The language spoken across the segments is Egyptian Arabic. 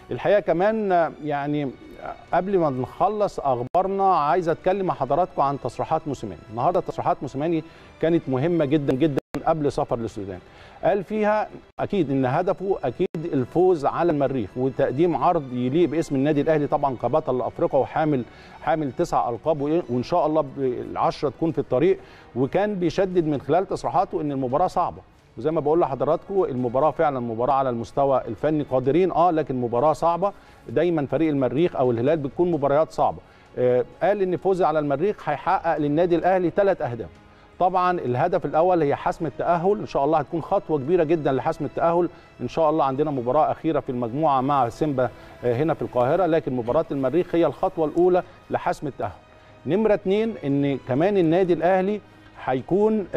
الحقيقه كمان يعني قبل ما نخلص اخبارنا عايز اتكلم مع حضراتكم عن تصريحات موسيماني النهارده تصريحات موسيماني كانت مهمه جدا جدا قبل سفر للسودان قال فيها اكيد ان هدفه اكيد الفوز على المريخ وتقديم عرض يليق باسم النادي الاهلي طبعا كبطل افريقيا وحامل حامل تسع القاب وان شاء الله العشره تكون في الطريق وكان بيشدد من خلال تصريحاته ان المباراه صعبه وزي ما بقول لحضراتكم المباراه فعلا مباراه على المستوى الفني قادرين اه لكن مباراه صعبه دايما فريق المريخ او الهلال بتكون مباريات صعبه آه قال ان فوز على المريخ هيحقق للنادي الاهلي ثلاث اهداف طبعا الهدف الاول هي حسم التاهل ان شاء الله هتكون خطوه كبيره جدا لحسم التاهل ان شاء الله عندنا مباراه اخيره في المجموعه مع سيمبا هنا في القاهره لكن مباراه المريخ هي الخطوه الاولى لحسم التاهل نمره اثنين ان كمان النادي الاهلي هيكون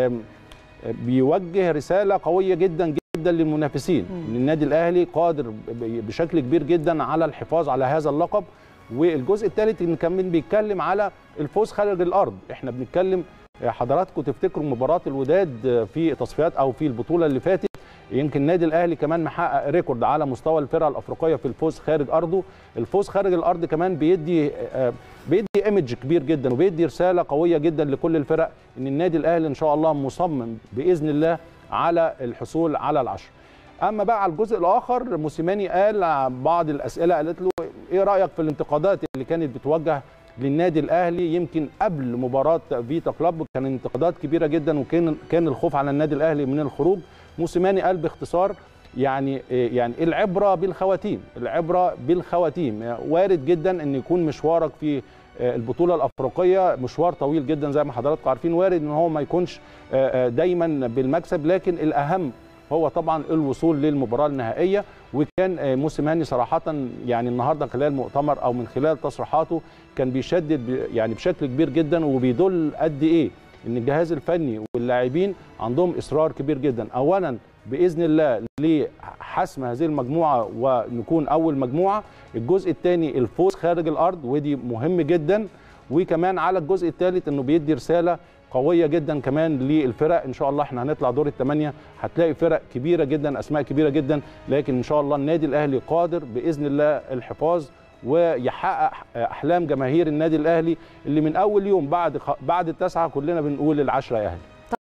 بيوجه رساله قويه جدا جدا للمنافسين ان النادي الاهلي قادر بشكل كبير جدا على الحفاظ على هذا اللقب والجزء الثالث ان كمان بيتكلم على الفوز خارج الارض احنا بنتكلم حضراتكم تفتكروا مباراه الوداد في تصفيات او في البطوله اللي فاتت يمكن النادي الاهلي كمان محقق ريكورد على مستوى الفرقه الافريقيه في الفوز خارج ارضه الفوز خارج الارض كمان بيدي بيدي ايمج كبير جدا وبيدي رساله قويه جدا لكل الفرق ان النادي الاهلي ان شاء الله مصمم باذن الله على الحصول على العشر اما بقى على الجزء الاخر موسيماني قال بعض الاسئله قالت له ايه رايك في الانتقادات اللي كانت بتوجه للنادي الاهلي يمكن قبل مباراه فيتا كلوب كان انتقادات كبيره جدا وكان كان الخوف على النادي الاهلي من الخروج موسيماني قال باختصار يعني يعني العبره بالخواتيم العبره بالخواتيم وارد جدا ان يكون مشوارك في البطوله الافريقيه مشوار طويل جدا زي ما حضراتكم عارفين وارد ان هو ما يكونش دايما بالمكسب لكن الاهم هو طبعا الوصول للمباراه النهائيه وكان موسيماني صراحه يعني النهارده خلال مؤتمر او من خلال تصريحاته كان بيشدد يعني بشكل كبير جدا وبيدل قد ايه ان الجهاز الفني واللاعبين عندهم اصرار كبير جدا اولا باذن الله لحسم هذه المجموعه ونكون اول مجموعه الجزء الثاني الفوز خارج الارض ودي مهم جدا وكمان على الجزء الثالث انه بيدي رساله قويه جدا كمان للفرق ان شاء الله احنا هنطلع دور الثمانيه هتلاقي فرق كبيره جدا اسماء كبيره جدا لكن ان شاء الله النادي الاهلي قادر باذن الله الحفاظ ويحقق احلام جماهير النادي الاهلي اللي من اول يوم بعد بعد التسعه كلنا بنقول العشره يا اهلي